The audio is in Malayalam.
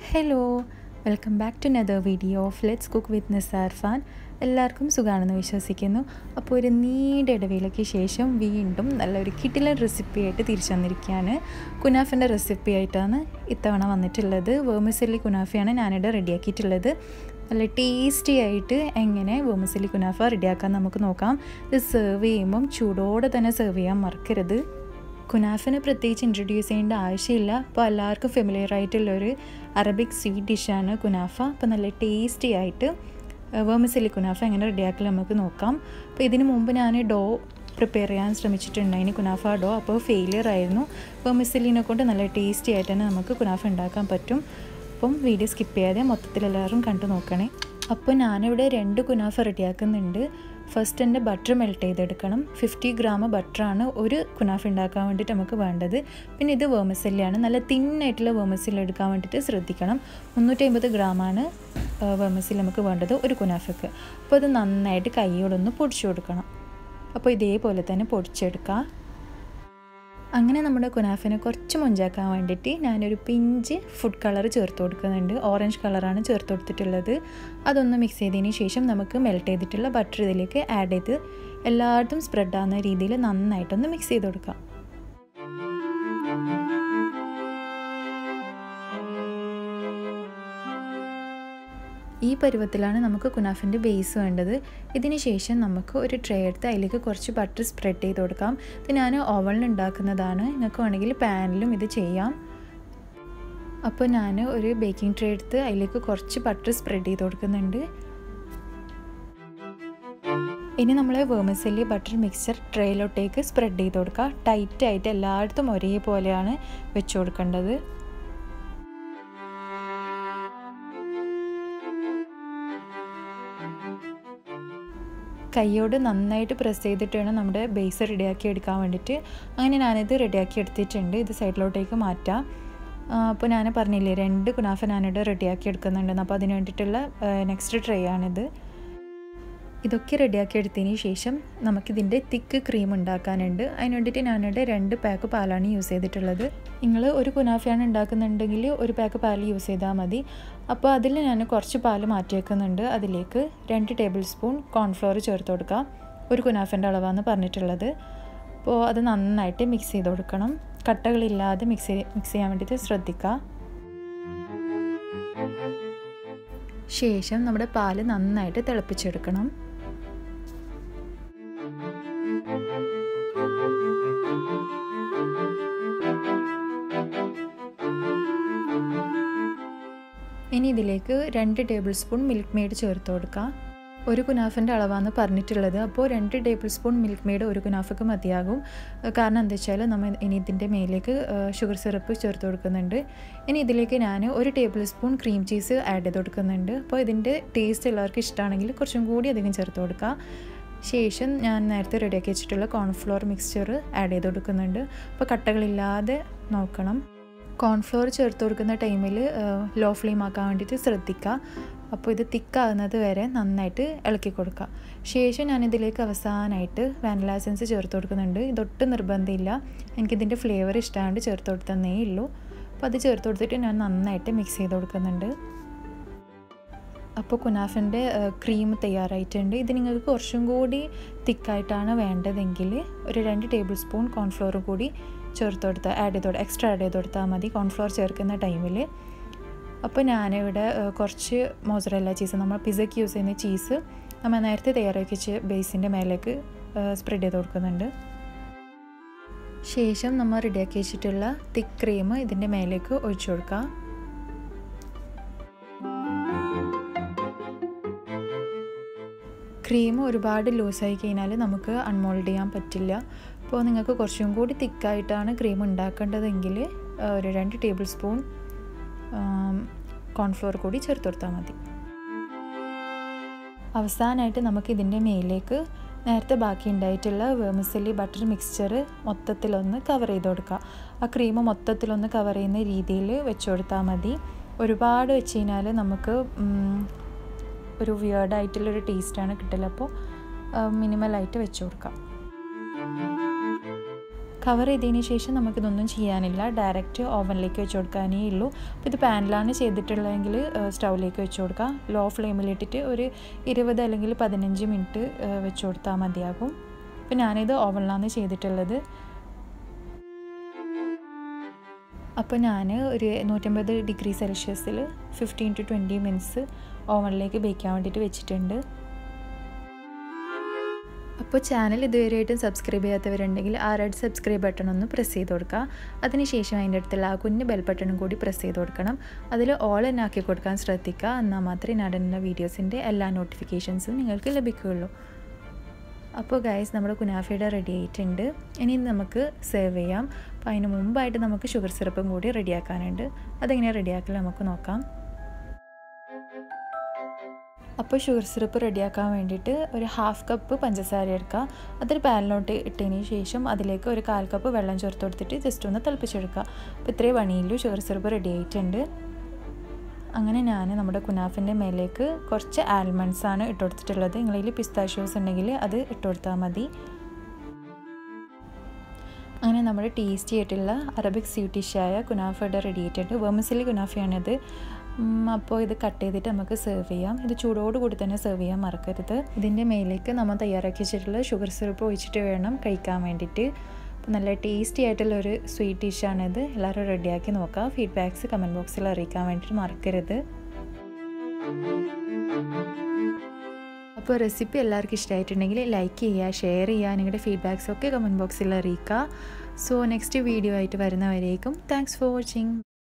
hello welcome back to another video of let's cook with Nisar fan എല്ലാവർക്കും സുഖമാണെന്ന് വിശ്വസിക്കുന്നു അപ്പോൾ ഒരു നീണ്ട ഇടവേളയ്ക്ക് ശേഷം വീണ്ടും നല്ലൊരു കിട്ടിലൻ റെസിപ്പി ആയിട്ട് തിരിച്ചു വന്നിരിക്കുകയാണ് കുനാഫിൻ്റെ റെസിപ്പി ആയിട്ടാണ് ഇത്തവണ വന്നിട്ടുള്ളത് വേമസല്ലി കുനാഫയാണ് ഞാനിവിടെ റെഡിയാക്കിയിട്ടുള്ളത് നല്ല ടേസ്റ്റി ആയിട്ട് എങ്ങനെ വേമസല്ലി കുനാഫ റെഡിയാക്കാൻ നമുക്ക് നോക്കാം ഇത് സെർവ് ചെയ്യുമ്പം ചൂടോടെ തന്നെ സെർവ് ചെയ്യാൻ മറക്കരുത് കുനാഫിനെ പ്രത്യേകിച്ച് ഇൻട്രൊഡ്യൂസ് ചെയ്യേണ്ട ആവശ്യമില്ല അപ്പോൾ എല്ലാവർക്കും ഫെമിലിയർ ആയിട്ടുള്ളൊരു അറബിക് സ്വീറ്റ് ഡിഷാണ് കുനാഫ അപ്പോൾ നല്ല ടേസ്റ്റി ആയിട്ട് വേമസലി കുനാഫ എങ്ങനെ റെഡിയാക്കൽ നമുക്ക് നോക്കാം അപ്പോൾ ഇതിന് മുമ്പ് ഞാൻ ഡോ പ്രിപ്പയർ ചെയ്യാൻ ശ്രമിച്ചിട്ടുണ്ടായിന് കുനാഫ ഡോ അപ്പോൾ ഫെയിലിയർ ആയിരുന്നു വേമസലിനെ കൊണ്ട് നല്ല ടേസ്റ്റി ആയിട്ട് തന്നെ നമുക്ക് കുനാഫ ഉണ്ടാക്കാൻ പറ്റും അപ്പം വീഡിയോ സ്കിപ്പ് ചെയ്യാതെ മൊത്തത്തിൽ എല്ലാവരും കണ്ടു നോക്കണേ അപ്പോൾ ഞാനിവിടെ രണ്ട് കുനാഫ റെഡിയാക്കുന്നുണ്ട് ഫസ്റ്റ് എൻ്റെ ബട്ടർ മെൽറ്റ് ചെയ്തെടുക്കണം ഫിഫ്റ്റി ഗ്രാം ബട്ടറാണ് ഒരു കുനാഫ് ഉണ്ടാക്കാൻ വേണ്ടിയിട്ട് നമുക്ക് വേണ്ടത് പിന്നെ ഇത് വേമസല്ലിയാണ് നല്ല തിന്നായിട്ടുള്ള വേമസിൽ എടുക്കാൻ വേണ്ടിയിട്ട് ശ്രദ്ധിക്കണം മുന്നൂറ്റി അമ്പത് ഗ്രാമാണ് വേമസിൽ നമുക്ക് വേണ്ടത് ഒരു കുനാഫയ്ക്ക് അപ്പോൾ അത് നന്നായിട്ട് കൈയോടൊന്ന് പൊടിച്ചു കൊടുക്കണം അപ്പോൾ ഇതേപോലെ തന്നെ പൊടിച്ചെടുക്കുക അങ്ങനെ നമ്മുടെ കുനാഫിനെ കുറച്ച് മൊഞ്ചാക്കാൻ വേണ്ടിയിട്ട് ഞാനൊരു പിഞ്ച് ഫുഡ് കളർ ചേർത്ത് കൊടുക്കുന്നുണ്ട് ഓറഞ്ച് കളറാണ് ചേർത്ത് കൊടുത്തിട്ടുള്ളത് അതൊന്ന് മിക്സ് ചെയ്തതിന് ശേഷം നമുക്ക് മെൽറ്റ് ചെയ്തിട്ടുള്ള ബട്ടർ ഇതിലേക്ക് ആഡ് ചെയ്ത് എല്ലായിടത്തും സ്പ്രെഡ് ആവുന്ന രീതിയിൽ നന്നായിട്ടൊന്ന് മിക്സ് ചെയ്ത് കൊടുക്കാം ഈ പരുവത്തിലാണ് നമുക്ക് കുനാഫിൻ്റെ ബേസ് വേണ്ടത് ഇതിന് ശേഷം നമുക്ക് ഒരു ട്രേ എടുത്ത് അതിലേക്ക് കുറച്ച് ബട്ടർ സ്പ്രെഡ് ചെയ്ത് കൊടുക്കാം ഇത് ഞാൻ ഓവണിൽ ഉണ്ടാക്കുന്നതാണ് നിങ്ങൾക്ക് വേണമെങ്കിൽ പാനിലും ഇത് ചെയ്യാം അപ്പോൾ ഞാൻ ഒരു ബേക്കിംഗ് ട്രേ എടുത്ത് അതിലേക്ക് കുറച്ച് ബട്ടർ സ്പ്രെഡ് ചെയ്ത് കൊടുക്കുന്നുണ്ട് ഇനി നമ്മൾ വേമസല്ലി ബട്ടർ മിക്സർ ട്രേയിലോട്ടേക്ക് സ്പ്രെഡ് ചെയ്ത് കൊടുക്കുക ടൈറ്റായിട്ട് എല്ലായിടത്തും ഒരേപോലെയാണ് വെച്ച് കൊടുക്കേണ്ടത് കൈയോട് നന്നായിട്ട് പ്രസ് ചെയ്തിട്ട് വേണം നമ്മുടെ ബേസ് റെഡിയാക്കി എടുക്കാൻ വേണ്ടിയിട്ട് അങ്ങനെ ഞാനിത് റെഡിയാക്കി എടുത്തിട്ടുണ്ട് ഇത് സൈഡിലോട്ടേക്ക് മാറ്റാം അപ്പോൾ ഞാൻ പറഞ്ഞില്ലേ രണ്ട് കുനാഫ ഞാനിവിടെ റെഡിയാക്കി എടുക്കുന്നുണ്ടെന്ന് അപ്പോൾ അതിന് വേണ്ടിയിട്ടുള്ള നെക്സ്റ്റ് ട്രേ ആണിത് ഇതൊക്കെ റെഡിയാക്കി എടുത്തതിന് ശേഷം നമുക്കിതിൻ്റെ തിക്ക് ക്രീം ഉണ്ടാക്കാനുണ്ട് അതിന് വേണ്ടിയിട്ട് ഞാനിവിടെ രണ്ട് പാക്ക് പാലാണ് യൂസ് ചെയ്തിട്ടുള്ളത് നിങ്ങൾ ഒരു കുനാഫയാണ് ഉണ്ടാക്കുന്നുണ്ടെങ്കിൽ ഒരു പാക്ക് പാൽ യൂസ് ചെയ്താൽ മതി അപ്പോൾ അതിൽ ഞാൻ കുറച്ച് പാൽ മാറ്റി വെക്കുന്നുണ്ട് അതിലേക്ക് രണ്ട് ടേബിൾ സ്പൂൺ കോൺഫ്ലോർ ചേർത്ത് കൊടുക്കുക ഒരു കുനാഫൻ്റെ അളവാണ് പറഞ്ഞിട്ടുള്ളത് അപ്പോൾ അത് നന്നായിട്ട് മിക്സ് ചെയ്ത് കൊടുക്കണം കട്ടകളില്ലാതെ മിക്സ് മിക്സ് ചെയ്യാൻ വേണ്ടിയിട്ട് ശ്രദ്ധിക്കുക ശേഷം നമ്മുടെ പാല് നന്നായിട്ട് തിളപ്പിച്ചെടുക്കണം ഇനി ഇതിലേക്ക് രണ്ട് ടേബിൾ സ്പൂൺ മിൽക്ക് മെയ്ഡ് ചേർത്ത് കൊടുക്കാം ഒരു കുനാഫിൻ്റെ അളവാണ് പറഞ്ഞിട്ടുള്ളത് അപ്പോൾ രണ്ട് ടേബിൾ സ്പൂൺ മിൽക്ക് മെയ്ഡ് ഒരു കുനാഫക്ക് മതിയാകും കാരണം എന്താ വെച്ചാൽ നമ്മൾ ഇനി ഇതിൻ്റെ മേലേക്ക് ഷുഗർ സിറപ്പ് ചേർത്ത് കൊടുക്കുന്നുണ്ട് ഇനി ഇതിലേക്ക് ഞാൻ ഒരു tablespoon cream cheese add ചെയ്ത് കൊടുക്കുന്നുണ്ട് അപ്പോൾ ഇതിൻ്റെ ടേസ്റ്റ് എല്ലാവർക്കും ഇഷ്ടമാണെങ്കിൽ കുറച്ചും കൂടി അധികം ചേർത്ത് കൊടുക്കുക ശേഷം ഞാൻ നേരത്തെ റെഡിയാക്കി വെച്ചിട്ടുള്ള കോൺഫ്ലോർ മിക്സ്ചർ ആഡ് ചെയ്ത് കൊടുക്കുന്നുണ്ട് അപ്പോൾ കട്ടകളില്ലാതെ നോക്കണം കോൺഫ്ലോർ ചേർത്ത് കൊടുക്കുന്ന ടൈമിൽ ലോ ഫ്ലെയിം ആക്കാൻ വേണ്ടിയിട്ട് ശ്രദ്ധിക്കുക അപ്പോൾ ഇത് തിക്കാകുന്നത് വരെ നന്നായിട്ട് ഇളക്കി കൊടുക്കുക ശേഷം ഞാനിതിലേക്ക് അവസാനമായിട്ട് വാനില എസൻസ് ചേർത്ത് കൊടുക്കുന്നുണ്ട് ഇതൊട്ടും നിർബന്ധമില്ല എനിക്കിതിൻ്റെ ഫ്ലേവർ ഇഷ്ടമായിട്ട് ചേർത്ത് കൊടുത്തന്നേ ഉള്ളൂ അപ്പോൾ അത് ചേർത്ത് കൊടുത്തിട്ട് ഞാൻ നന്നായിട്ട് മിക്സ് ചെയ്ത് കൊടുക്കുന്നുണ്ട് അപ്പോൾ കുനാഫിൻ്റെ ക്രീം തയ്യാറായിട്ടുണ്ട് ഇത് നിങ്ങൾക്ക് കുറച്ചും കൂടി തിക്കായിട്ടാണ് വേണ്ടതെങ്കിൽ ഒരു രണ്ട് ടേബിൾ സ്പൂൺ കോൺഫ്ലോർ കൂടി ചേർത്ത് കൊടുത്താൽ ആഡ് ചെയ്ത് കൊടുത്താൽ എക്സ്ട്രാ ആഡ് ചെയ്ത് കൊടുത്താൽ മതി കോൺഫ്ലോർ ചേർക്കുന്ന ടൈമിൽ അപ്പോൾ ഞാനിവിടെ കുറച്ച് മോസറല്ല ചീസ് നമ്മൾ പിസയ്ക്ക് യൂസ് ചെയ്യുന്ന ചീസ് നമ്മൾ നേരത്തെ തയ്യാറാക്കി വെച്ച് ബേസിൻ്റെ മേലേക്ക് സ്പ്രെഡ് ചെയ്ത് കൊടുക്കുന്നുണ്ട് ശേഷം നമ്മൾ റെഡിയാക്കി വെച്ചിട്ടുള്ള തിക്ക് ക്രീം ഇതിൻ്റെ മേലേക്ക് ഒഴിച്ചു കൊടുക്കുക ക്രീം ഒരുപാട് ലൂസായി കഴിഞ്ഞാൽ നമുക്ക് അൺമോൾഡ് ചെയ്യാൻ പറ്റില്ല അപ്പോൾ നിങ്ങൾക്ക് കുറച്ചും കൂടി തിക്കായിട്ടാണ് ക്രീം ഉണ്ടാക്കേണ്ടതെങ്കിൽ ഒരു രണ്ട് ടേബിൾ സ്പൂൺ കോൺഫ്ലോർ കൂടി ചേർത്ത് കൊടുത്താൽ മതി അവസാനമായിട്ട് നമുക്ക് ഇതിൻ്റെ മേലേക്ക് നേരത്തെ ബാക്കി ഉണ്ടായിട്ടുള്ള വേമസല്ലി ബട്ടർ മിക്സ്ചർ മൊത്തത്തിലൊന്ന് കവർ ചെയ്ത് കൊടുക്കുക ആ ക്രീം മൊത്തത്തിലൊന്ന് കവർ ചെയ്യുന്ന രീതിയിൽ വെച്ച് കൊടുത്താൽ മതി ഒരുപാട് വെച്ച് കഴിഞ്ഞാൽ നമുക്ക് ഒരു വിയേർഡായിട്ടുള്ളൊരു ടേസ്റ്റാണ് കിട്ടല് അപ്പോൾ മിനിമലായിട്ട് വെച്ച് കൊടുക്കാം കവർ ചെയ്തതിന് ശേഷം നമുക്കിതൊന്നും ചെയ്യാനില്ല ഡയറക്റ്റ് ഓവനിലേക്ക് വെച്ച് കൊടുക്കാനേ ഉള്ളൂ അപ്പോൾ ഇത് പാനിലാണ് ചെയ്തിട്ടുള്ളതെങ്കിൽ സ്റ്റൗവിലേക്ക് വെച്ച് കൊടുക്കാം ലോ ഫ്ലെയിമിലിട്ടിട്ട് ഒരു ഇരുപത് അല്ലെങ്കിൽ പതിനഞ്ച് മിനിറ്റ് വെച്ച് കൊടുത്താൽ മതിയാകും അപ്പോൾ ഞാനിത് ഓവനിലാണ് ചെയ്തിട്ടുള്ളത് അപ്പോൾ ഞാൻ ഒരു നൂറ്റമ്പത് ഡിഗ്രി സെൽഷ്യസിൽ ഫിഫ്റ്റീൻ ടു ട്വൻറ്റി മിനിറ്റ്സ് ഓവനിലേക്ക് ബേക്കാൻ വേണ്ടിയിട്ട് വെച്ചിട്ടുണ്ട് അപ്പോൾ ചാനൽ ഇതുവരെയായിട്ടും സബ്സ്ക്രൈബ് ചെയ്യാത്തവരുണ്ടെങ്കിൽ ആ റെഡ് സബ്സ്ക്രൈബ് ബട്ടൺ ഒന്ന് പ്രസ് ചെയ്ത് കൊടുക്കുക അതിനുശേഷം അതിൻ്റെ അടുത്തുള്ള ആ കുഞ്ഞ് ബെൽ ബട്ടണും കൂടി പ്രസ് ചെയ്ത് കൊടുക്കണം അതിൽ ഓൾ തന്നെ ആക്കി കൊടുക്കാൻ ശ്രദ്ധിക്കുക എന്നാൽ മാത്രമേ ഞാൻ ഇടുന്ന വീഡിയോസിൻ്റെ എല്ലാ നോട്ടിഫിക്കേഷൻസും നിങ്ങൾക്ക് ലഭിക്കുകയുള്ളൂ അപ്പോൾ ഗൈസ് നമ്മുടെ കുനാഫയുടെ റെഡി ആയിട്ടുണ്ട് ഇനി നമുക്ക് സെർവ് ചെയ്യാം അപ്പോൾ അതിന് മുമ്പായിട്ട് നമുക്ക് ഷുഗർ സിറപ്പും കൂടി റെഡിയാക്കാനുണ്ട് അതെങ്ങനെ റെഡിയാക്കൽ നമുക്ക് നോക്കാം അപ്പോൾ ഷുഗർ സിറപ്പ് റെഡിയാക്കാൻ വേണ്ടിയിട്ട് ഒരു ഹാഫ് കപ്പ് പഞ്ചസാര എടുക്കുക അതൊരു പാനിലോട്ട് ഇട്ടതിന് ശേഷം അതിലേക്ക് ഒരു കാൽ കപ്പ് വെള്ളം ചേർത്ത് കൊടുത്തിട്ട് ജസ്റ്റ് ഒന്ന് തിളപ്പിച്ചെടുക്കുക അപ്പോൾ ഇത്രയും പണിയില്ലു ഷുഗർ സിറപ്പ് റെഡി ആയിട്ടുണ്ട് അങ്ങനെ ഞാൻ നമ്മുടെ കുനാഫിൻ്റെ മേലേക്ക് കുറച്ച് ആൽമണ്ട്സ് ആണ് ഇട്ട് കൊടുത്തിട്ടുള്ളത് നിങ്ങളിൽ പിസ്താഷ്യൂസ് ഉണ്ടെങ്കിൽ അത് ഇട്ട് കൊടുത്താൽ മതി അങ്ങനെ നമ്മുടെ ടേസ്റ്റി ആയിട്ടുള്ള അറബിക് സ്വീറ്റ് ഡിഷായ കുനാഫയുടെ റെഡി ആയിട്ടുണ്ട് വെമസിലി കുനാഫയാണിത് അപ്പോൾ ഇത് കട്ട് ചെയ്തിട്ട് നമുക്ക് സെർവ് ചെയ്യാം ഇത് ചൂടോടുകൂടി തന്നെ സെർവ് ചെയ്യാൻ മറക്കരുത് ഇതിൻ്റെ മേലേക്ക് നമ്മൾ തയ്യാറാക്കി വെച്ചിട്ടുള്ള ഷുഗർ സിറപ്പ് ഒഴിച്ചിട്ട് വേണം കഴിക്കാൻ വേണ്ടിയിട്ട് അപ്പോൾ നല്ല ടേസ്റ്റി ആയിട്ടുള്ള ഒരു സ്വീറ്റ് ഡിഷാണിത് എല്ലാവരും റെഡിയാക്കി നോക്കുക ഫീഡ്ബാക്ക്സ് കമൻറ്റ് ബോക്സിൽ അറിയിക്കാൻ വേണ്ടിയിട്ട് മറക്കരുത് അപ്പോൾ റെസിപ്പി എല്ലാവർക്കും ഇഷ്ടമായിട്ടുണ്ടെങ്കിൽ ലൈക്ക് ചെയ്യുക ഷെയർ ചെയ്യുക നിങ്ങളുടെ ഫീഡ്ബാക്സ് ഒക്കെ കമൻറ്റ് ബോക്സിൽ അറിയിക്കുക സോ നെക്സ്റ്റ് വീഡിയോ ആയിട്ട് വരുന്നവരേക്കും താങ്ക്സ് ഫോർ വാച്ചിങ്